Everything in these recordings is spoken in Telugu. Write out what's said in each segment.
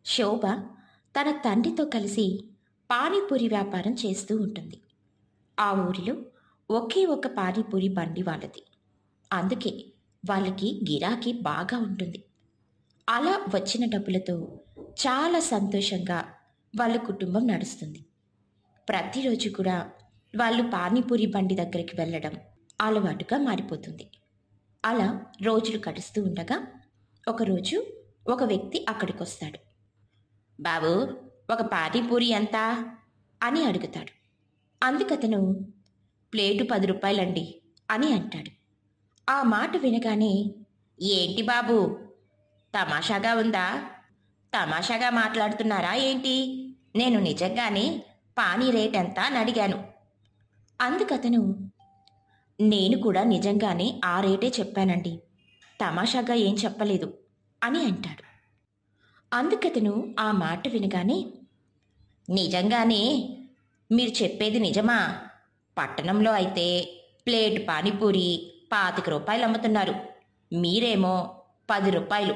శోభ తన తండ్రితో కలిసి పానీపూరి వ్యాపారం చేస్తూ ఉంటుంది ఆ ఊరిలో ఒకే ఒక పానీపూరి బండి వాళ్ళది అందుకే వాళ్ళకి గిరాకీ బాగా ఉంటుంది అలా వచ్చిన డబ్బులతో చాలా సంతోషంగా వాళ్ళ కుటుంబం నడుస్తుంది ప్రతిరోజు కూడా వాళ్ళు పానీపూరి బండి దగ్గరికి వెళ్ళడం అలవాటుగా మారిపోతుంది అలా రోజులు గడుస్తూ ఉండగా ఒకరోజు ఒక వ్యక్తి అక్కడికి వస్తాడు బాబు ఒక పానీపూరి ఎంత అని అడుగుతాడు అందుకతను ప్లేటు పది రూపాయలండి అని అంటాడు ఆ మాట వినగానే ఏంటి బాబు తమాషాగా ఉందా తమాషాగా మాట్లాడుతున్నారా ఏంటి నేను నిజంగానే పానీ రేట్ ఎంత అని అడిగాను అందుకతను నేను కూడా నిజంగానే ఆ రేటే చెప్పానండి తమాషాగా ఏం చెప్పలేదు అని అంటాడు అందుకతను ఆ మాట వినగానే నిజంగానే మీరు చెప్పేది నిజమా పట్టణంలో అయితే ప్లేట్ పానీపూరి పాతిక రూపాయలు అమ్ముతున్నారు మీరేమో పది రూపాయలు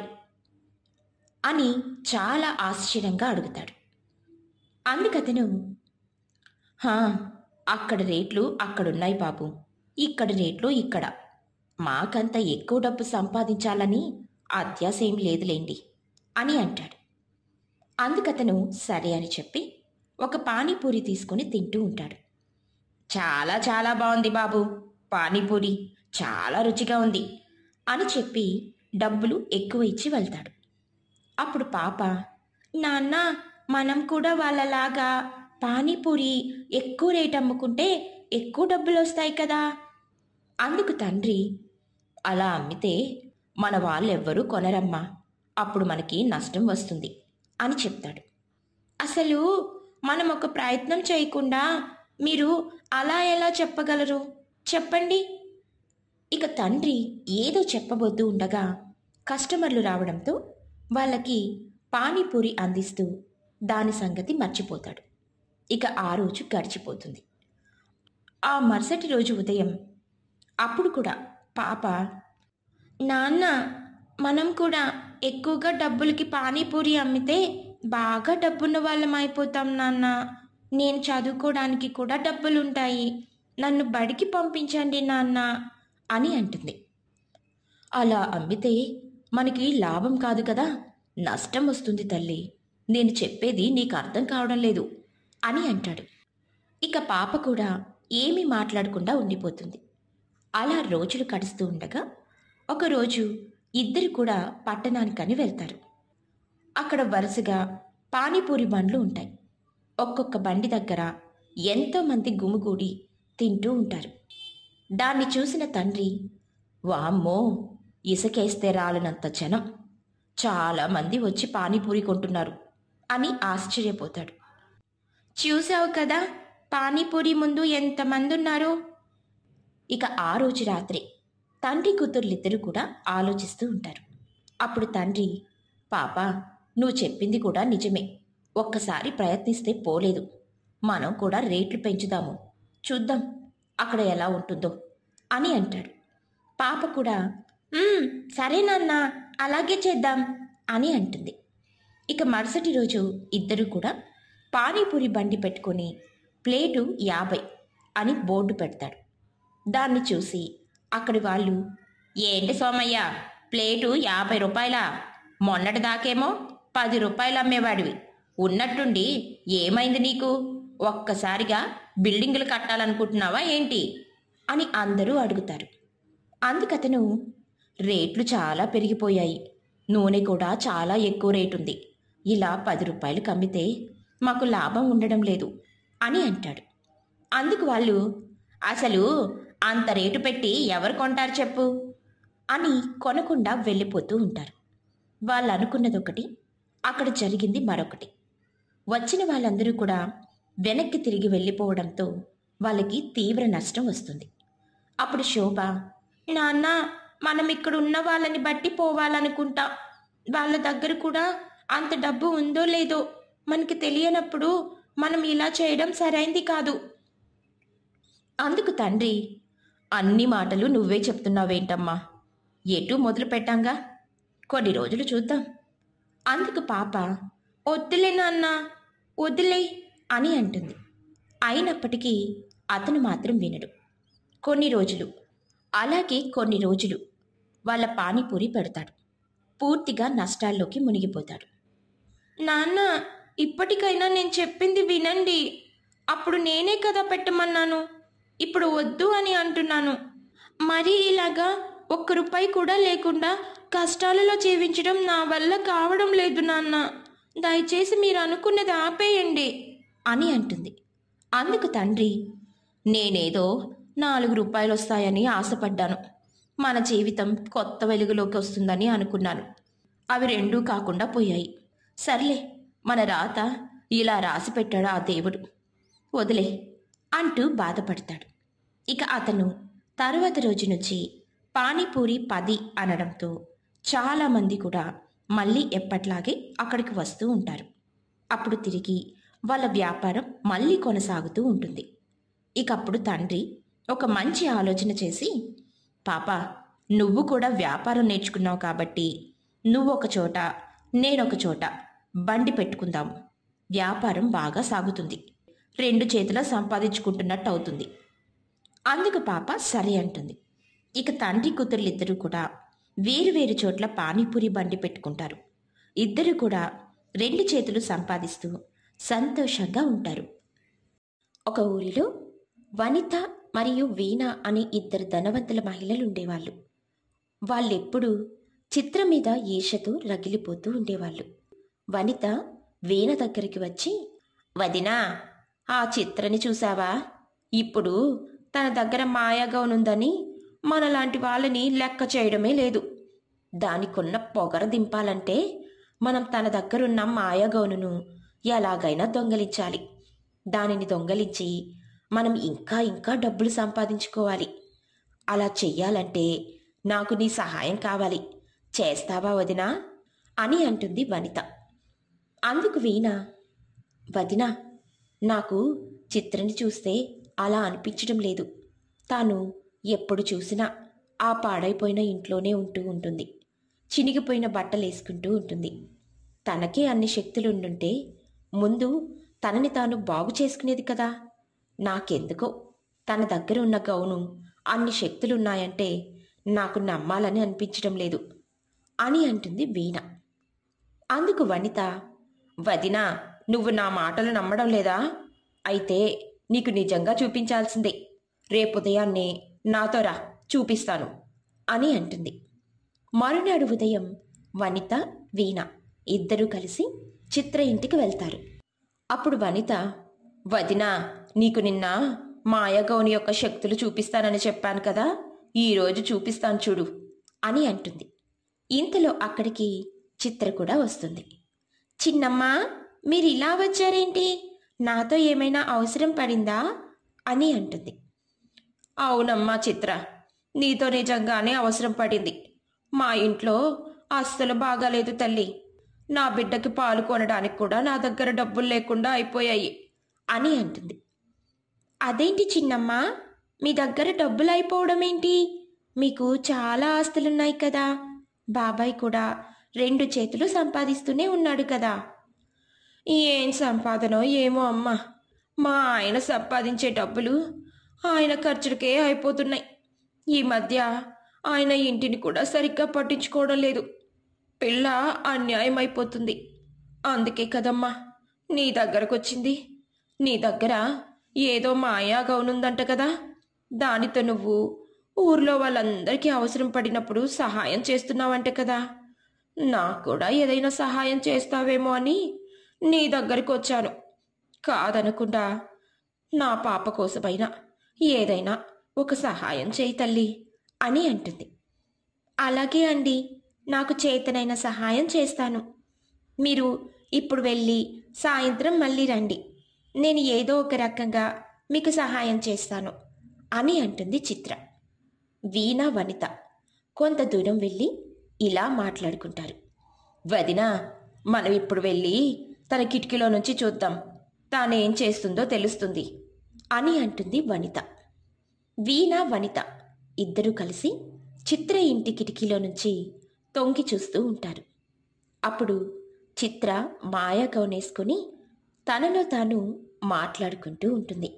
అని చాలా ఆశ్చర్యంగా అడుగుతాడు అందుకతను హా అక్కడ రేట్లు అక్కడున్నాయి బాబు ఇక్కడ రేట్లు ఇక్కడ మాకంత ఎక్కువ డబ్బు సంపాదించాలని అత్యాశ ఏం లేదులేండి అని అంటాడు అందుకతను సరే అని చెప్పి ఒక పానీపూరి తీసుకొని తింటూ ఉంటాడు చాలా చాలా బాగుంది బాబు పానీపూరి చాలా రుచిగా ఉంది అని చెప్పి డబ్బులు ఎక్కువ ఇచ్చి వెళ్తాడు అప్పుడు పాప నాన్న మనం కూడా వాళ్ళలాగా పానీపూరి ఎక్కువ రేట్ అమ్ముకుంటే ఎక్కువ డబ్బులు వస్తాయి కదా అందుకు తండ్రి అలా అమ్మితే మన వాళ్ళెవ్వరూ కొనరమ్మా అప్పుడు మనకి నష్టం వస్తుంది అని చెప్తాడు అసలు మనం ఒక ప్రయత్నం చేయకుండా మీరు అలా ఎలా చెప్పగలరు చెప్పండి ఇక తండ్రి ఏదో చెప్పబోతూ ఉండగా కస్టమర్లు రావడంతో వాళ్ళకి పానీపూరి అందిస్తూ దాని సంగతి మర్చిపోతాడు ఇక ఆ రోజు గడిచిపోతుంది ఆ మరుసటి రోజు ఉదయం అప్పుడు కూడా పాప నాన్న మనం కూడా ఎక్కువగా డబ్బులకి పానీపూరి అమ్మితే బాగా డబ్బున్న వాళ్ళం అయిపోతాం నాన్న నేను చదువుకోవడానికి కూడా డబ్బులుంటాయి నన్ను బడికి పంపించండి నాన్న అని అంటుంది అలా అమ్మితే మనకి లాభం కాదు కదా నష్టం వస్తుంది తల్లి నేను చెప్పేది నీకు అర్థం కావడం లేదు అని అంటాడు ఇక పాప కూడా ఏమీ మాట్లాడకుండా ఉండిపోతుంది అలా రోజులు గడుస్తూ ఉండగా ఒకరోజు ఇద్దరు కూడా పట్టణానికని వెళ్తారు అక్కడ వరుసగా పానీపూరి బండ్లు ఉంటాయి ఒక్కొక్క బండి దగ్గర ఎంతోమంది గుమిగూడి తింటూ ఉంటారు దాన్ని చూసిన తండ్రి వామ్మో ఇసుకేస్తే రాలనంత జనం చాలామంది వచ్చి పానీపూరి కొంటున్నారు అని ఆశ్చర్యపోతాడు చూసావు కదా పానీపూరి ముందు ఎంతమంది ఉన్నారో ఇక ఆ రోజు రాత్రి తండ్రి కూతుర్లిద్దరూ కూడా ఆలోచిస్తూ ఉంటారు అప్పుడు తండ్రి పాప నువ్వు చెప్పింది కూడా నిజమే ఒక్కసారి ప్రయత్నిస్తే పోలేదు మనం కూడా రేట్లు పెంచుదాము చూద్దాం అక్కడ ఎలా ఉంటుందో అని అంటాడు పాప కూడా "మ్మ్, సరే నాన్న అలాగే చేద్దాం అని అంటుంది ఇక మరుసటి రోజు ఇద్దరు కూడా పానీపూరి బండి పెట్టుకొని ప్లేటు యాభై అని బోర్డు పెడతాడు దాన్ని చూసి అక్కడి వాళ్ళు ఏంటి సోమయ్య ప్లేటు యాభై రూపాయలా మొన్నటి దాకేమో పది రూపాయలు అమ్మేవాడివి ఉన్నట్టుండి ఏమైంది నీకు ఒక్కసారిగా బిల్డింగులు కట్టాలనుకుంటున్నావా ఏంటి అని అందరూ అడుగుతారు అందుకతను రేట్లు చాలా పెరిగిపోయాయి నూనె కూడా చాలా ఎక్కువ రేటు ఉంది ఇలా పది రూపాయలు కమ్మితే మాకు లాభం ఉండడం లేదు అని అంటాడు అందుకు వాళ్ళు అసలు అంత రేటు పెట్టి ఎవరు కొంటారు చెప్పు అని కొనకుండా వెళ్ళిపోతూ ఉంటారు వాళ్ళు అనుకున్నది ఒకటి అక్కడ జరిగింది మరొకటి వచ్చిన వాళ్ళందరూ కూడా వెనక్కి తిరిగి వెళ్ళిపోవడంతో వాళ్ళకి తీవ్ర నష్టం వస్తుంది అప్పుడు శోభ నాన్న మనం ఇక్కడ ఉన్న వాళ్ళని బట్టి పోవాలనుకుంటా వాళ్ళ దగ్గర కూడా అంత డబ్బు ఉందో లేదో మనకి తెలియనప్పుడు మనం ఇలా చేయడం సరైంది కాదు అందుకు తండ్రి అన్ని మాటలు నువ్వే చెప్తున్నావేంటమ్మా ఎటు మొదలు పెట్టాంగా కొన్ని రోజులు చూద్దాం అందుకు పాప వద్దులే నాన్న వద్దులే అని అంటుంది అయినప్పటికీ అతను మాత్రం వినడు కొన్ని రోజులు అలాగే కొన్ని రోజులు వాళ్ళ పానీపూరి పెడతాడు పూర్తిగా నష్టాల్లోకి మునిగిపోతాడు నాన్న ఇప్పటికైనా నేను చెప్పింది వినండి అప్పుడు నేనే కదా పెట్టమన్నాను ఇప్పుడు వద్దు అని అంటున్నాను మరి ఇలాగా ఒక్క రూపాయి కూడా లేకుండా కష్టాలలో జీవించడం నా వల్ల కావడం లేదు నాన్న దయచేసి మీరు అనుకున్నది ఆపేయండి అని అంటుంది అందుకు తండ్రి నేనేదో నాలుగు రూపాయలు వస్తాయని ఆశపడ్డాను మన జీవితం కొత్త వెలుగులోకి వస్తుందని అనుకున్నాను అవి రెండూ కాకుండా పోయాయి సర్లే మన రాత ఇలా రాసి పెట్టాడు ఆ దేవుడు వదిలే అంటూ బాధపడతాడు ఇక అతను తర్వాత రోజు నుంచి పానీపూరి పది అనడంతో చాలామంది కూడా మళ్ళీ ఎప్పట్లాగే అక్కడికి వస్తూ ఉంటారు అప్పుడు తిరిగి వాళ్ళ వ్యాపారం మళ్ళీ కొనసాగుతూ ఉంటుంది ఇక అప్పుడు తండ్రి ఒక మంచి ఆలోచన చేసి పాప నువ్వు కూడా వ్యాపారం నేర్చుకున్నావు కాబట్టి నువ్వు ఒక చోట నేనొక చోట బండి పెట్టుకుందాం వ్యాపారం బాగా సాగుతుంది రెండు చేతుల సంపాదించుకుంటున్నట్టు అవుతుంది అందుకు పాప సరే అంటుంది ఇక తండ్రి కూతుర్లిద్దరూ కూడా వేరు వేరు చోట్ల పానీపూరి బండి పెట్టుకుంటారు ఇద్దరు కూడా రెండు చేతులు సంపాదిస్తూ సంతోషంగా ఉంటారు ఒక ఊరిలో వనిత మరియు వీణ అనే ఇద్దరు ధనవంతుల మహిళలు ఉండేవాళ్ళు వాళ్ళెప్పుడూ చిత్ర మీద ఈషతో రగిలిపోతూ ఉండేవాళ్ళు వనిత వీణ దగ్గరికి వచ్చి వదినా ఆ చిత్రని చూసావా ఇప్పుడు తన దగ్గర మాయాగౌనుందని మనలాంటి వాళ్ళని లెక్క చేయడమే లేదు దానికున్న పొగర దింపాలంటే మనం తన దగ్గరున్న మాయాగౌనును ఎలాగైనా దొంగలించాలి దానిని దొంగలించి మనం ఇంకా ఇంకా డబ్బులు సంపాదించుకోవాలి అలా చెయ్యాలంటే నాకు నీ సహాయం కావాలి చేస్తావా వదినా అని అంటుంది వనిత అందుకు వీణ వదినా నాకు చిత్రని చూస్తే అలా అనిపించడం లేదు తాను ఎప్పుడు చూసినా ఆ పాడైపోయిన ఇంట్లోనే ఉంటూ ఉంటుంది చినిగిపోయిన బట్టలు వేసుకుంటూ ఉంటుంది తనకే అన్ని శక్తులు ఉండుంటే ముందు తనని తాను బాగు చేసుకునేది కదా నాకెందుకో తన దగ్గర ఉన్న గౌను అన్ని శక్తులున్నాయంటే నాకు నమ్మాలని అనిపించడం లేదు అని అంటుంది వీణ అందుకు వనిత వదినా నువ్వు నా మాటలు నమ్మడం లేదా అయితే నీకు నిజంగా చూపించాల్సిందే రేపు ఉదయాన్నే నాతో రా చూపిస్తాను అని అంటుంది మరునాడు ఉదయం వనిత వీణ ఇద్దరూ కలిసి చిత్ర ఇంటికి వెళ్తారు అప్పుడు వనిత వదినా నీకు నిన్న మాయాగౌని యొక్క శక్తులు చూపిస్తానని చెప్పాను కదా ఈరోజు చూపిస్తాను చూడు అని అంటుంది ఇంతలో అక్కడికి చిత్ర కూడా వస్తుంది చిన్నమ్మా మీరు ఇలా వచ్చారేంటి నాతో ఏమైనా అవసరం పడిందా అని అంటుంది అవునమ్మా చిత్ర నీతో నిజంగానే అవసరం పడింది మా ఇంట్లో అస్సలు బాగాలేదు తల్లి నా బిడ్డకి పాలు కొనడానికి కూడా నా దగ్గర డబ్బులు లేకుండా అయిపోయాయి అని అంటుంది అదేంటి చిన్నమ్మా మీ దగ్గర డబ్బులు అయిపోవడం ఏంటి మీకు చాలా ఆస్తులున్నాయి కదా బాబాయ్ కూడా రెండు చేతులు సంపాదిస్తూనే ఉన్నాడు కదా ఏం సంపాదనో ఏమో అమ్మా మా ఆయన సంపాదించే డబ్బులు ఆయన ఖర్చులకే అయిపోతున్నాయి ఈ మధ్య ఆయన ఇంటిని కూడా సరిగ్గా పట్టించుకోవడం లేదు పిల్ల అన్యాయం అయిపోతుంది అందుకే కదమ్మా నీ దగ్గరకు వచ్చింది నీ దగ్గర ఏదో మాయా గౌనుందంట కదా దానితో నువ్వు ఊర్లో వాళ్ళందరికీ అవసరం పడినప్పుడు సహాయం చేస్తున్నావంట కదా నాకు కూడా ఏదైనా సహాయం చేస్తావేమో అని నీ దగ్గరికి వచ్చాను కాదనకుండా నా పాప కోసమైనా ఏదైనా ఒక సహాయం చేయి తల్లి అని అంటుంది అలాగే అండి నాకు చేతనైన సహాయం చేస్తాను మీరు ఇప్పుడు వెళ్ళి సాయంత్రం మళ్ళీ రండి నేను ఏదో ఒక రకంగా మీకు సహాయం చేస్తాను అని అంటుంది చిత్ర వీణ వనిత కొంత దూరం వెళ్ళి ఇలా మాట్లాడుకుంటారు వదినా మనం ఇప్పుడు వెళ్ళి తన కిటికీలో నుంచి చూద్దాం తానేం చేస్తుందో తెలుస్తుంది అని అంటుంది వనిత వీణ వనిత ఇద్దరూ కలిసి చిత్ర ఇంటి కిటికీలో నుంచి తొంగి చూస్తూ ఉంటారు అప్పుడు చిత్ర మాయా గౌనేసుకుని తనలో తాను మాట్లాడుకుంటూ ఉంటుంది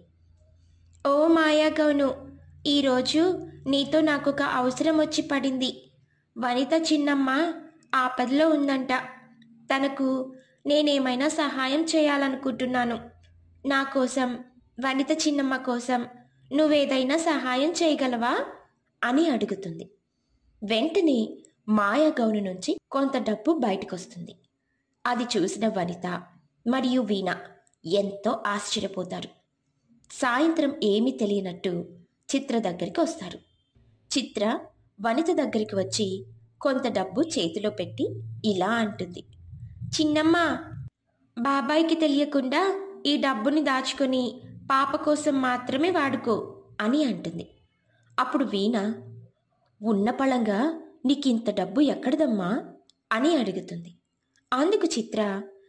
ఓ మాయా గౌను ఈరోజు నీతో నాకు ఒక అవసరం వచ్చి పడింది వనిత చిన్నమ్మ ఆపదలో ఉందంట తనకు నేనేమైనా సహాయం చేయాలనుకుంటున్నాను నా కోసం వనిత చిన్నమ్మ కోసం నువ్వేదైనా సహాయం చేయగలవా అని అడుగుతుంది వెంటనే మాయా గౌను నుంచి కొంత డబ్బు బయటకొస్తుంది అది చూసిన వనిత మరియు వీణ ఎంతో ఆశ్చర్యపోతారు సాయంత్రం ఏమీ తెలియనట్టు చిత్ర దగ్గరికి వస్తారు చిత్ర వనిత దగ్గరికి వచ్చి కొంత డబ్బు చేతిలో పెట్టి ఇలా అంటుంది చిన్నమ్మ బాబాయ్కి తెలియకుండా ఈ డబ్బుని దాచుకొని పాప కోసం మాత్రమే వాడుకో అని అంటుంది అప్పుడు వీణ ఉన్న పళంగా నీకింత డబ్బు ఎక్కడదమ్మా అని అడుగుతుంది అందుకు చిత్ర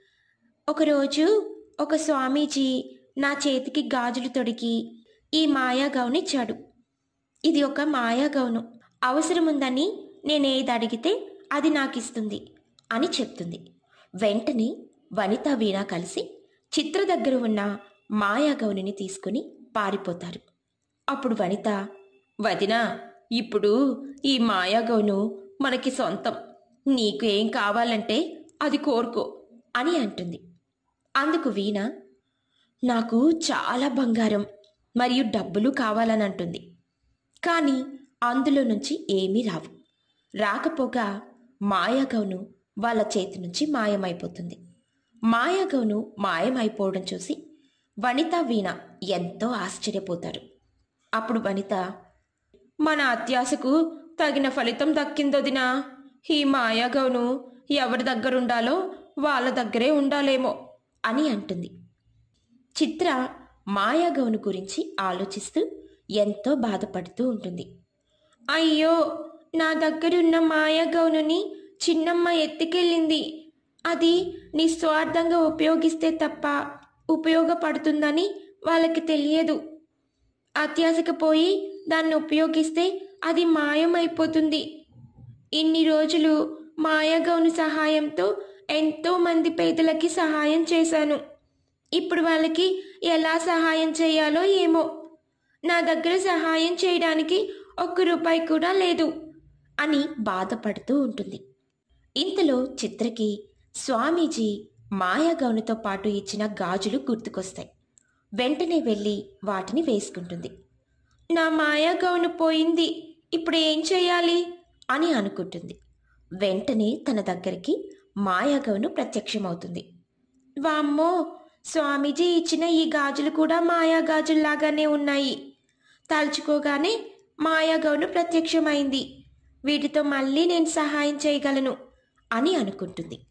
ఒకరోజు ఒక స్వామీజీ నా చేతికి గాజులు తొడిగి ఈ మాయా గౌనిచ్చాడు ఇది ఒక మాయా గౌను అవసరం ఉందని నేనేది అడిగితే అది నాకిస్తుంది అని చెప్తుంది వెంటనే వనిత వీణ కలిసి చిత్ర దగ్గర ఉన్న మాయా గౌనిని తీసుకుని పారిపోతారు అప్పుడు వనిత వదినా ఇప్పుడు ఈ మాయా గౌను మనకి సొంతం నీకు ఏం కావాలంటే అది కోరుకో అని అంటుంది అందుకు వీణ నాకు చాలా బంగారం మరియు డబ్బులు కావాలని అంటుంది కానీ అందులో నుంచి ఏమీ రావు రాకపోగా మాయాగౌను వాళ్ళ చేతి నుంచి మాయమైపోతుంది మాయాగౌను మాయమైపోవడం చూసి వనిత వీణ ఎంతో ఆశ్చర్యపోతారు అప్పుడు వనిత మన అత్యాశకు తగిన ఫలితం దక్కిందొదినా ఈ మాయాగౌను ఎవరి దగ్గర ఉండాలో వాళ్ళ దగ్గరే ఉండాలేమో అని అంటుంది చిత్ర మాయాగౌను గురించి ఆలోచిస్తూ ఎంతో బాధపడుతూ ఉంటుంది అయ్యో నా దగ్గరున్న మాయాగౌనుని చిన్నమ్మ ఎత్తుకెళ్ళింది అది నిస్వార్థంగా ఉపయోగిస్తే తప్ప ఉపయోగపడుతుందని వాళ్ళకి తెలియదు అత్యాశకు పోయి దాన్ని ఉపయోగిస్తే అది మాయమైపోతుంది ఇన్ని రోజులు మాయాగౌను సహాయంతో ఎంతో మంది పేదలకి సహాయం చేశాను ఇప్పుడు వాళ్ళకి ఎలా సహాయం చేయాలో ఏమో నా దగ్గర సహాయం చేయడానికి ఒక్క రూపాయి కూడా లేదు అని బాధపడుతూ ఉంటుంది ఇంతలో చిత్రకి స్వామీజీ మాయాగౌనుతో పాటు ఇచ్చిన గాజులు గుర్తుకొస్తాయి వెంటనే వెళ్ళి వాటిని వేసుకుంటుంది నా మాయాగౌను పోయింది ఇప్పుడు ఏం చేయాలి అని అనుకుంటుంది వెంటనే తన దగ్గరికి మాయాగౌను ప్రత్యక్షమవుతుంది వామ్మో స్వామీజీ ఇచ్చిన ఈ గాజులు కూడా మాయా గాజుల్లాగానే ఉన్నాయి తలుచుకోగానే మాయాగౌను ప్రత్యక్షమైంది వీటితో మళ్ళీ నేను సహాయం చేయగలను అని అనుకుంటుంది